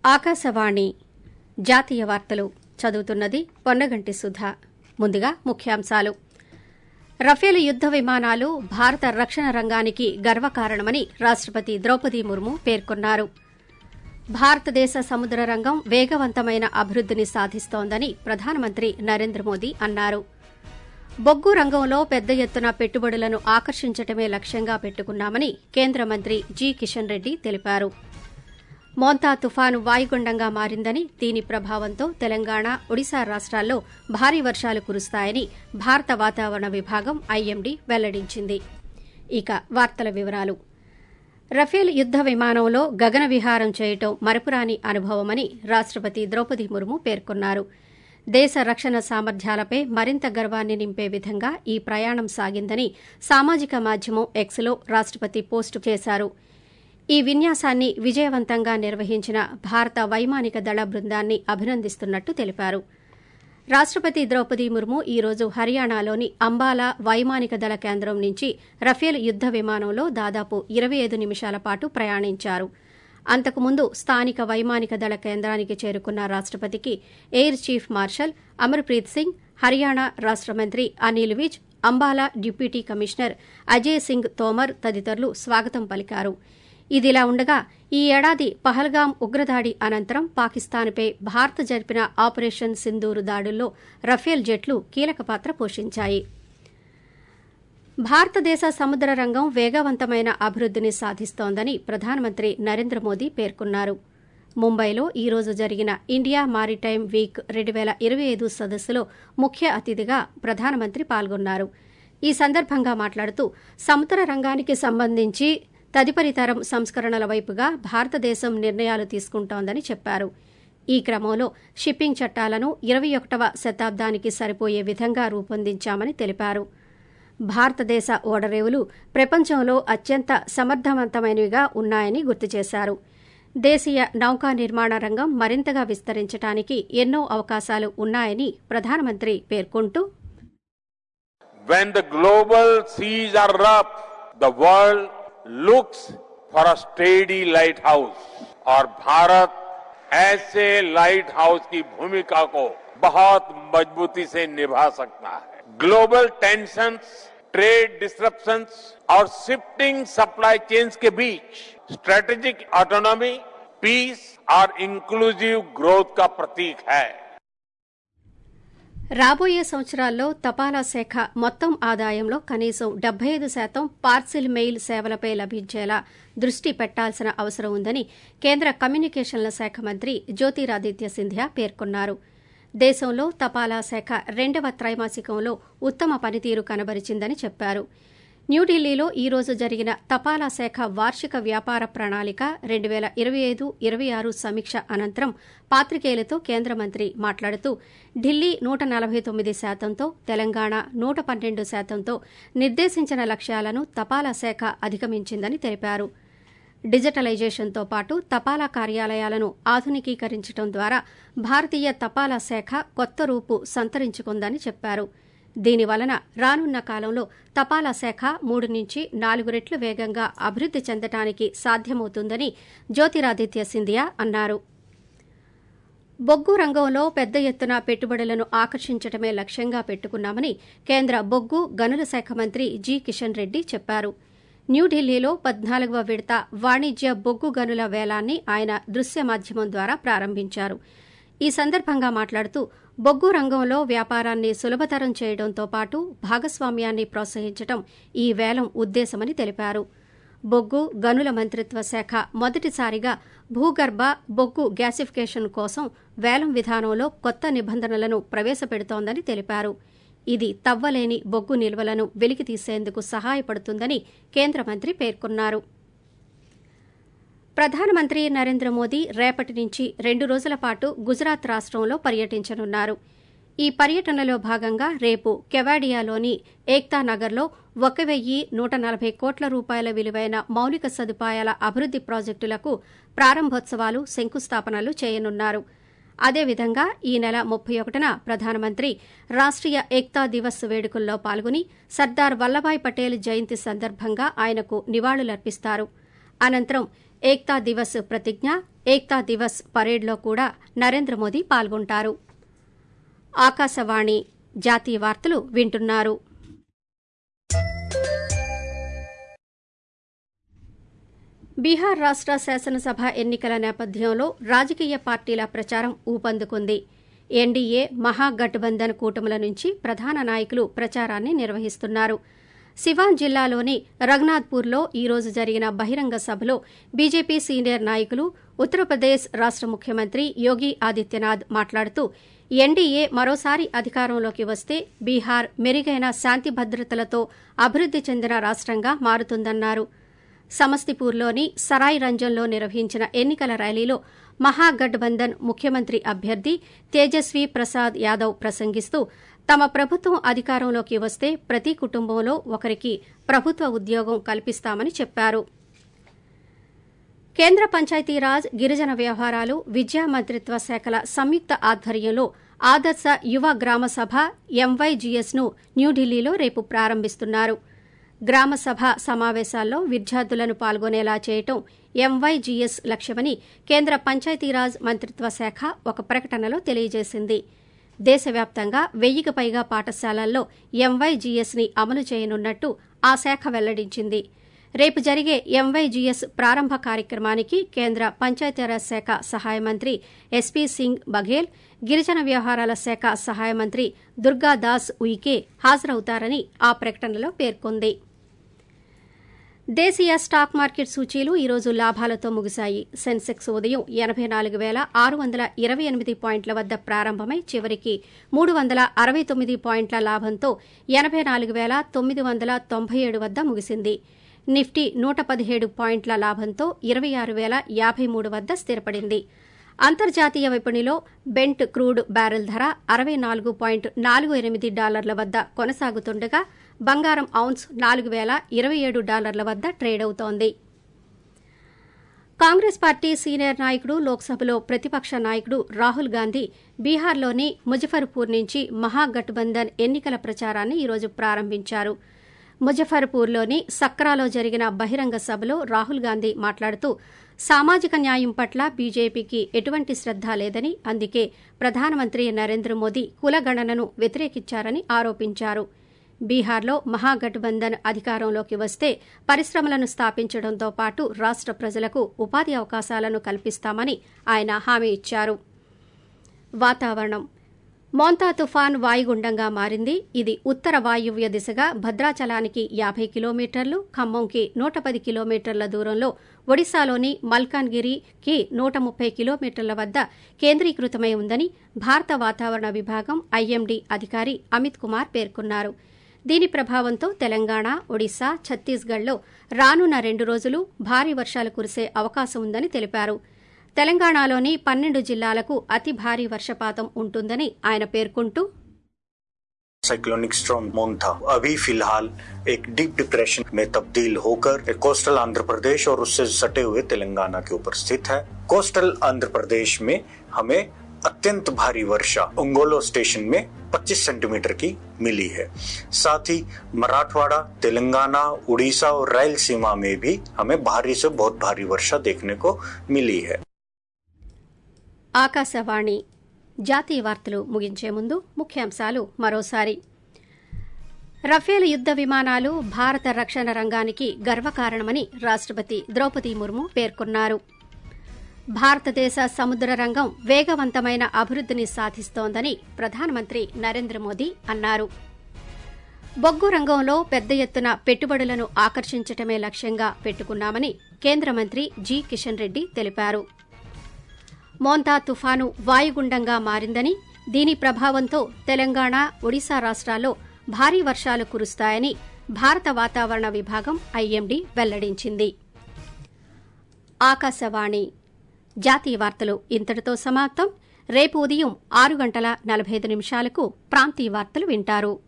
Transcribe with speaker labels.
Speaker 1: ఆకాశవాణి జాతీయ వార్తలు చదువుతున్నది పొన్నగంటి సుధ ముందుగా ముఖ్యాంశాలు రఫేల్ యుద్ద విమానాలు భారత రక్షణ రంగానికి గర్వకారణమని రాష్టపతి ద్రౌపది ముర్ము పేర్కొన్నారు భారతదేశ సముద్ర రంగం వేగవంతమైన అభివృద్దిని సాధిస్తోందని ప్రధానమంత్రి నరేంద్ర మోదీ అన్నారు బొగ్గు రంగంలో పెద్ద ఎత్తున పెట్టుబడులను ఆకర్షించటమే లక్ష్యంగా పెట్టుకున్నామని కేంద్ర మంత్రి జి కిషన్ రెడ్డి తెలిపారు మోంతా తుఫాను వాయుగుండంగా మారిందని దీని ప్రభావంతో తెలంగాణ ఒడిశా రాష్ట్రాల్లో భారీ వర్షాలు కురుస్తాయని భారత వాతావరణ విభాగం ఐఎండీ వెల్లడించింది ఇక వార్తల వివరాలు రఫేల్ యుద్ద విమానంలో గగన విహారం చేయటం మరపురాని అనుభవమని రాష్టపతి ద్రౌపది ముర్ము పేర్కొన్నారు దేశ రక్షణ సామర్థ్యాలపై మరింత గర్వాన్ని నింపే విధంగా ఈ ప్రయాణం సాగిందని సామాజిక మాధ్యమం ఎక్స్లో రాష్టపతి పోస్టు చేశారు ఈ విన్యాసాన్ని విజయవంతంగా నిర్వహించిన భారత వైమానిక దళ బృందాన్ని అభినందిస్తున్నట్టు తెలిపారు రాష్టపతి ద్రౌపది ముర్ము ఈ రోజు హర్యానాలోని అంబాలా వైమానిక దళ కేంద్రం నుంచి రఫేల్ యుద్ద విమానంలో దాదాపు ఇరవై ఐదు నిమిషాల పాటు ప్రయాణించారు అంతకుముందు స్థానిక వైమానిక దళ కేంద్రానికి చేరుకున్న రాష్టపతికి air chief marshal Amarpreet Singh Haryana రాష్ట మంత్రి అనిల్ విజ్ అంబాలా డిప్యూటీ కమిషనర్ అజయ్ సింగ్ తోమర్ తదితరులు స్వాగతం పలికారు ఇదిలా ఉండగా ఈ ఏడాది పహల్గాం ఉగ్రదాడి అనంతరం పాకిస్తాన్పై భారత్ జరిపిన ఆపరేషన్ సింధూరు దాడుల్లో రఫేల్ జెట్లు కీలక పాత్ర పోషించాయి భారతదేశ సముద్ర రంగం వేగవంతమైన అభివృద్దిని సాధిస్తోందని ప్రధానమంత్రి నరేంద్ర మోదీ పేర్కొన్నారు ముంబైలో ఈ రోజు జరిగిన ఇండియా మారిటైమ్ వీక్ రెండు పేల ఇరవై ఐదు సదస్సులో ముఖ్య అతిథిగా ప్రధానమంత్రి పాల్గొన్నారు ఈ సందర్భంగా మాట్లాడుతూ సముద్ర రంగానికి సంబంధించి తదుపరి తరం సంస్కరణల వైపుగా భారతదేశం నిర్ణయాలు తీసుకుంటోందని చెప్పారు ఈ క్రమంలో షిప్పింగ్ చట్టాలను ఇరవై ఒకటవ శతాబ్దానికి సరిపోయే విధంగా రూపొందించామని తెలిపారు భారతదేశ ఓడరేవులు ప్రపంచంలో అత్యంత సమర్థవంతమైనవిగా ఉన్నాయని గుర్తు చేశారు దేశీయ నౌకా నిర్మాణ రంగం మరింతగా విస్తరించడానికి ఎన్నో అవకాశాలు ఉన్నాయని ప్రధానమంత్రి పేర్కొంటూ
Speaker 2: When the global seas are rough, the world looks for a steady lighthouse और भारत ऐसे लाइट हाउस की भूमिका को बहुत मजबूती से निभा सकता है ग्लोबल टेंशंस, ट्रेड डिस्ट्रप्शंस और शिफ्टिंग सप्लाई चेन्स के बीच स्ट्रेटेजिक ऑटोनॉमी पीस और इंक्लूसिव ग्रोथ का प्रतीक है
Speaker 1: రాబోయే సంవత్సరాల్లో తపాలా శాఖ మొత్తం ఆదాయంలో కనీసం డెబ్బై ఐదు శాతం పార్సిల్ మెయిల్ సేవలపై లభించేలా దృష్టి పెట్టాల్సిన అవసరం ఉందని కేంద్ర కమ్యూనికేషన్ల శాఖ మంత్రి జ్యోతిరాదిత్య సింధియా పేర్కొన్నారు దేశంలో తపాలా శాఖ రెండవ త్రైమాసికంలో ఉత్తమ పనితీరు కనబరిచిందని చెప్పారు న్యూఢిల్లీలో ఈ రోజు జరిగిన తపాలా శాఖ వార్షిక వ్యాపార ప్రణాళిక రెండు పేల ఇరవై ఐదు ఇరవై ఆరు సమీక్ష అనంతరం పాత్రికేయులతో కేంద్ర మంత్రి మాట్లాడుతూ ఢిల్లీ నూట నలభై తొమ్మిది శాతంతో తెలంగాణ నూట పన్నెండు శాతంతో నిర్దేశించిన లక్ష్యాలను తపాలా శాఖ అధిగమించిందని తెలిపారు డిజిటలైజేషన్తో పాటు తపాలా కార్యాలయాలను ఆధునికీకరించడం ద్వారా భారతీయ తపాలా శాఖ కొత్త రూపు సంతరించుకుందని చెప్పారు దీనివలన రానున్న కాలంలో తపాలా శాఖ మూడు నుంచి నాలుగు రెట్లు వేగంగా అభివృద్ది చెందటానికి సాధ్యమవుతుందని జ్యోతిరాదిత్య సింధియా అన్నారు బొగ్గు రంగంలో పెద్ద ఎత్తున పెట్టుబడులను ఆకర్షించడమే లక్ష్యంగా పెట్టుకున్నామని కేంద్ర బొగ్గు గనుల శాఖ మంత్రి జి కిషన్ రెడ్డి చెప్పారు న్యూఢిల్లీలో పద్నాలుగవ విడత వాణిజ్య బొగ్గు గనుల వేలాన్ని ఆయన దృశ్య మాధ్యమం ద్వారా ప్రారంభించారు ఈ సందర్భంగా మాట్లాడుతూ బొగ్గు రంగంలో వ్యాపారాన్ని సులభతరం చేయడంతో పాటు భాగస్వామ్యాన్ని ప్రోత్సహించడం ఈ వేలం ఉద్దేశమని తెలిపారు బొగ్గు గనుల మంత్రిత్వ శాఖ మొదటిసారిగా భూగర్భ బొగ్గు గ్యాసిఫికేషన్ కోసం వేలం విధానంలో కొత్త నిబంధనలను ప్రవేశపెడుతోందని తెలిపారు ఇది తవ్వలేని బొగ్గు నిల్వలను వెలికి తీసేందుకు సహాయపడుతుందని కేంద్ర మంత్రి పేర్కొన్నారు ప్రధానమంత్రి నరేంద్ర మోదీ రేపటి నుంచి రెండు రోజుల పాటు గుజరాత్ రాష్టంలో పర్యటించనున్నారు ఈ పర్యటనలో భాగంగా రేపు కెవాడియాలోని ఏక్తా నగర్లో ఒక వెయ్యి నూట నలభై కోట్ల రూపాయల విలువైన మౌలిక సదుపాయాల అభివృద్ది ప్రాజెక్టులకు ప్రారంభోత్సవాలు శంకుస్థాపనలు చేయనున్నారు అదేవిధంగా ఈ నెల ముప్పై ఒకటిన ప్రధానమంత్రి రాష్ట్రీయ ఏక్తా దివస్ వేడుకల్లో పాల్గొని సర్దార్ వల్లభాయ్ పటేల్ జయంతి సందర్భంగా ఆయనకు నివాళులర్పిస్తారు అనంతరం ఏక్తా దివస్ ప్రతిజ్ఞ ఏక్తా దివస్ పరేడ్లో కూడా నరేంద్ర మోదీ పాల్గొంటారు ఆకాశవాణి జాతీయ వార్తలు వింటున్నారు బీహార్ రాష్ట శాసనసభ ఎన్నికల నేపథ్యంలో రాజకీయ పార్టీల ప్రచారం ఊపందుకుంది ఎన్డీఏ మహాగఠబంధన్ కూటముల నుంచి ప్రధాన నాయకులు ప్రచారాన్ని నిర్వహిస్తున్నారు సివాన్ జిల్లాలోని రఘునాథ్పూర్లో ఈ రోజు జరిగిన బహిరంగ సభలో బీజేపీ సీనియర్ నాయకులు ఉత్తరప్రదేశ్ రాష్ట ముఖ్యమంత్రి యోగి ఆదిత్యనాథ్ మాట్లాడుతూ ఎన్డీఏ మరోసారి అధికారంలోకి వస్తే బీహార్ మెరుగైన శాంతి భద్రతలతో అభివృద్ది చెందిన రాష్టంగా మారుతుందన్నారు సమస్తిపూర్లోని సరాయ్ రంజన్లో నిర్వహించిన ఎన్నికల ర్యాలీలో మహాగఠబంధన్ ముఖ్యమంత్రి అభ్యర్థి తేజస్వీ ప్రసాద్ యాదవ్ ప్రసంగిస్తూ తమ ప్రభుత్వం అధికారంలోకి వస్తే ప్రతి కుటుంబంలో ఒకరికి ప్రభుత్వ ఉద్యోగం కల్పిస్తామని చెప్పారు కేంద్ర పంచాయతీరాజ్ గిరిజన వ్యవహారాలు విద్యా మంత్రిత్వ శాఖల సంయుక్త ఆధ్వర్యంలో ఆదర్శ యువ గ్రామ సభ ఎంవైజీఎస్ ను న్యూఢిల్లీలో రేపు ప్రారంభిస్తున్నారు గ్రామ సభ సమావేశాల్లో విద్యార్థులను పాల్గొనేలా చేయటం ఎంవైజీఎస్ లక్ష్యమని కేంద్ర పంచాయతీరాజ్ మంత్రిత్వ శాఖ ఒక ప్రకటనలో తెలియజేసింది దేశవ్యాప్తంగా వెయ్యికి పైగా పాఠశాలల్లో ఎంవైజీఎస్ ని అమలు చేయనున్నట్టు ఆ శాఖ వెల్లడించింది రేపు జరిగే ఎంవైజీఎస్ ప్రారంభ కార్యక్రమానికి కేంద్ర పంచాయతీరాజ్ శాఖ సహాయ మంత్రి ఎస్పీ సింగ్ బఘేల్ గిరిజన వ్యవహారాల శాఖ సహాయ మంత్రి దుర్గాదాస్ ఉయికే హాజరవుతారని ఆ ప్రకటనలో పేర్కొంది దేశీయ స్టాక్ మార్కెట్ సూచీలు ఈరోజు లాభాలతో ముగిశాయి సెన్సెక్స్ ఉదయం ఎనబై నాలుగు వేల ఆరు వందల ఇరవై ఎనిమిది పాయింట్ల వద్ద ప్రారంభమై చివరికి మూడు వందల అరవై తొమ్మిది పాయింట్ల లాభంతో ఎనబై నాలుగు వేల తొమ్మిది వందల తొంభై ఏడు వద్ద ముగిసింది నిఫ్టీ నూట పదిహేడు పాయింట్ల లాభంతో ఇరవై ఆరు వేల యాభై మూడు వద్ద స్థిరపడింది అంతర్జాతీయ విపణిలో బెంట్ క్రూడ్ బ్యారెల్ ధర అరవై నాలుగు పాయింట్ నాలుగు ఎనిమిది డాలర్ల వద్ద కొనసాగుతుండగా బంగారం ఔన్స్ నాలుగు వేల ఇరవై ఏడు డాలర్ల వద్ద ట్రేడ్ అవుతోంది కాంగ్రెస్ పార్టీ సీనియర్ నాయకుడు లోక్సభలో ప్రతిపక్ష నాయకుడు రాహుల్ గాంధీ బీహార్లోని ముజఫర్పూర్ నుంచి మహాగఠబంధన్ ఎన్నికల ప్రచారాన్ని ఈరోజు ప్రారంభించారు ముజఫర్పూర్లోని సక్రాలో జరిగిన బహిరంగ సభలో రాహుల్ గాంధీ మాట్లాడుతూ సామాజిక న్యాయం పట్ల బీజేపీకి ఎటువంటి శ్రద్ద లేదని అందుకే ప్రధానమంత్రి నరేంద్ర మోదీ కులగణనను వ్యతిరేకించారని ఆరోపించారు బీహార్లో మహాగఠబంధన్ అధికారంలోకి వస్తే పరిశ్రమలను స్థాపించడంతో పాటు రాష్ట ప్రజలకు ఉపాధి అవకాశాలను కల్పిస్తామని ఆయన హామీ ఇచ్చారు వాతావరణం మోంతా తుఫాన్ వాయుగుండంగా మారింది ఇది ఉత్తర వాయువ్య దిశగా భద్రాచలానికి యాభై కిలోమీటర్లు ఖమ్మంకి నూట పది కిలోమీటర్ల దూరంలో ఒడిశాలోని మల్కాన్గిరికి నూట ముప్పై కిలోమీటర్ల వద్ద కేంద్రీకృతమై ఉందని భారత వాతావరణ విభాగం ఐఎండీ అధికారి అమిత్ కుమార్ పేర్కొన్నారు దీని ప్రభావంతో తెలంగాణ ఒడిశా ఛత్తీస్గఢ్లో రానున్న రెండు రోజులు భారీ వర్షాలు కురిసే అవకాశం ఉందని తెలిపారు తెలంగాణలోని పన్నెండు జిల్లాలకు అతి భారీ వర్షపాతం ఉంటుందని ఆయన పేర్కొంటూ
Speaker 3: साइक्लोनिक स्ट्रॉम मोन्था अभी फिलहाल एक डीप डिप्रेशन में तब्दील होकर कोस्टल आंध्र प्रदेश और उससे सटे हुए तेलंगाना के ऊपर स्थित है कोस्टल आंध्र प्रदेश में हमें अत्यंत भारी वर्षा उंगोलो स्टेशन में 25 सेंटीमीटर की मिली है साथ ही मराठवाड़ा तेलंगाना उड़ीसा और रायलसीमा में भी हमें भारी से बहुत भारी वर्षा देखने को मिली है
Speaker 1: ఆకాశవాణి జాతీయ వార్తలు ముగించే ముందు ముఖ్యాంశాలు మరోసారి రఫేల్ యుద్ద విమానాలు భారత రక్షణ రంగానికి గర్వకారణమని రాష్టపతి ద్రౌపది ముర్ము పేర్కొన్నారు భారతదేశ సముద్ర రంగం వేగవంతమైన అభివృద్దిని సాధిస్తోందని ప్రధానమంత్రి నరేంద్ర మోదీ అన్నారు బొగ్గు రంగంలో పెద్ద ఎత్తున పెట్టుబడులను ఆకర్షించటమే లక్ష్యంగా పెట్టుకున్నామని కేంద్ర మంత్రి జి కిషన్ రెడ్డి తెలిపారు మోంతా తుఫాను వాయుగుండంగా మారిందని దీని ప్రభావంతో తెలంగాణ ఒడిశా రాష్ట్రాల్లో భారీ వర్షాలు కురుస్తాయని భారత వాతావరణ విభాగం ఐఎండీ వెల్లడించింది ఆకాశవాణి జాతీయ వార్తలు ఇంతటితో సమాప్తం రేపు ఉదయం ఆరు గంటల నలభై ఐదు నిమిషాలకు ప్రాంతీయ వార్తలు వింటారు